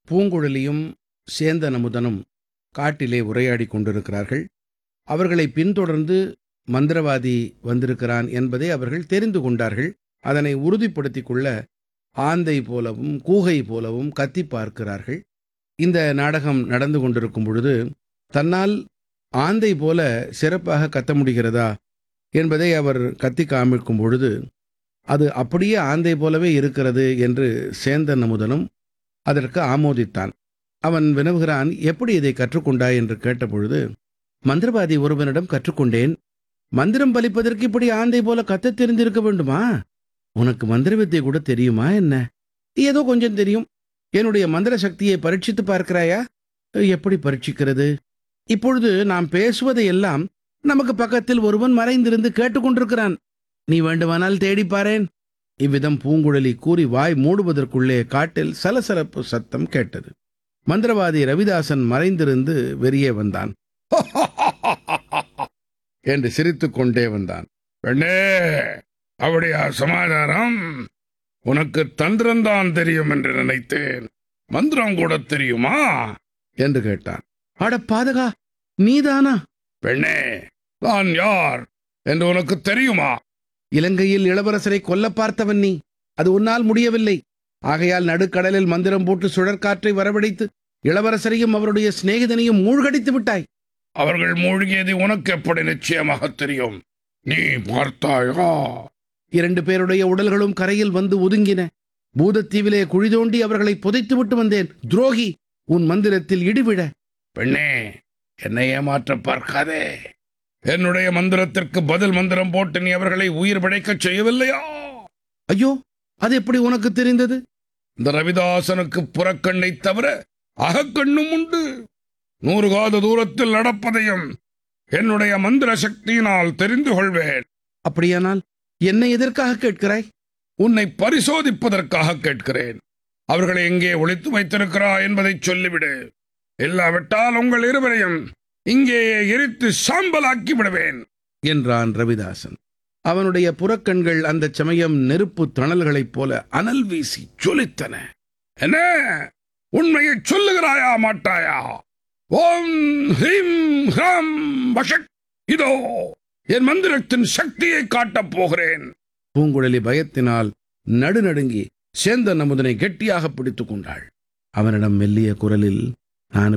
பூங்குழலியும் சேந்தன் அமுதனும் காட்டிலே உரையாடிக் கொண்டிருக்கிறார்கள் அவர்களை பின்தொடர்ந்து மந்திரவாதி வந்திருக்கிறான் என்பதை அவர்கள் தெரிந்து கொண்டார்கள் அதனை உறுதிப்படுத்திக் கொள்ள ஆந்தை போலவும் கூகை போலவும் கத்தி பார்க்கிறார்கள் இந்த நாடகம் நடந்து கொண்டிருக்கும் பொழுது தன்னால் ஆந்தை போல சிறப்பாக கத்த முடிகிறதா என்பதை அவர் கத்தி காமிக்கும் பொழுது அது அப்படியே ஆந்தை போலவே இருக்கிறது என்று சேந்தன் அமுதனும் அதற்கு ஆமோதித்தான் அவன் வினவுகிறான் எப்படி இதை கற்றுக்கொண்டாய் என்று கேட்டபொழுது மந்திரவாதி ஒருவனிடம் கற்றுக்கொண்டேன் மந்திரம் பலிப்பதற்கு இப்படி ஆந்தை போல கத்தத் தெரிந்திருக்க வேண்டுமா உனக்கு மந்திர வித்தை கூட தெரியுமா என்ன ஏதோ கொஞ்சம் தெரியும் என்னுடைய மந்திர சக்தியை பரீட்சித்து பார்க்கிறாயா எப்படி பரீட்சிக்கிறது இப்பொழுது நாம் பேசுவதை எல்லாம் நமக்கு பக்கத்தில் ஒருவன் மறைந்திருந்து கேட்டுக்கொண்டிருக்கிறான் நீ வேண்டுமானால் தேடிப் பாரேன் இவ்விதம் பூங்குழலி கூறி வாய் மூடுவதற்குள்ளே காட்டில் சலசலப்பு சத்தம் கேட்டது மந்திரவாதி ரவிதாசன் மறைந்திருந்து வெளியே வந்தான் என்று சிரித்துக் கொண்டே வந்தான் பெண்ணே அப்படியா சமாதானம் உனக்கு தந்திரம்தான் தெரியும் என்று நினைத்தேன் மந்திரம் கூட தெரியுமா என்று கேட்டான் அட பாதகா நீதானா பெண்ணே நான் யார் என்று உனக்கு தெரியுமா இலங்கையில் இளவரசரை கொல்ல பார்த்தவன் நீ அது உன்னால் முடியவில்லை ஆகையால் நடுக்கடலில் மந்திரம் போட்டு சுழற்காற்றை வரவழைத்து இளவரசரையும் அவருடைய சிநேகிதனையும் மூழ்கடித்து விட்டாய் அவர்கள் மூழ்கியது உனக்கு எப்படி நிச்சயமாக தெரியும் நீ பார்த்தாயா இரண்டு பேருடைய உடல்களும் கரையில் வந்து ஒதுங்கின பூதத்தீவிலே குழி தோண்டி அவர்களை புதைத்து விட்டு வந்தேன் துரோகி உன் மந்திரத்தில் இடிவிழ பெண்ணே என்னை ஏமாற்ற பார்க்காதே என்னுடைய மந்திரத்திற்கு பதில் மந்திரம் போட்டு நீ அவர்களை உயிர் பிழைக்கச் செய்யவில்லையா ஐயோ அது எப்படி உனக்கு தெரிந்தது இந்த ரவிதாசனுக்கு புறக்கண்ணை தவிர அகக்கண்ணும் உண்டு நூறு காத தூரத்தில் நடப்பதையும் என்னுடைய மந்திர சக்தியினால் தெரிந்து கொள்வேன் அப்படியானால் என்னை எதற்காக கேட்கிறாய் உன்னை பரிசோதிப்பதற்காக கேட்கிறேன் அவர்களை எங்கே ஒளித்து வைத்திருக்கிறா என்பதை சொல்லிவிடு இல்லாவிட்டால் உங்கள் இருவரையும் இங்கேயே எரித்து சாம்பலாக்கி விடுவேன் என்றான் ரவிதாசன் அவனுடைய புறக்கண்கள் அந்தச் சமயம் நெருப்பு தணல்களைப் போல அனல் வீசி ஜொலித்தன என்ன உண்மையை சொல்லுகிறாயா மாட்டாயா ஓம் ஹ்ரீம் ஹ்ராம் வஷக் இதோ என் மந்திரத்தின் சக்தியை காட்டப் போகிறேன் பூங்குழலி பயத்தினால் நடுநடுங்கி சேந்தன் அமுதனை கெட்டியாக பிடித்துக் கொண்டாள் அவனிடம் மெல்லிய குரலில் நான்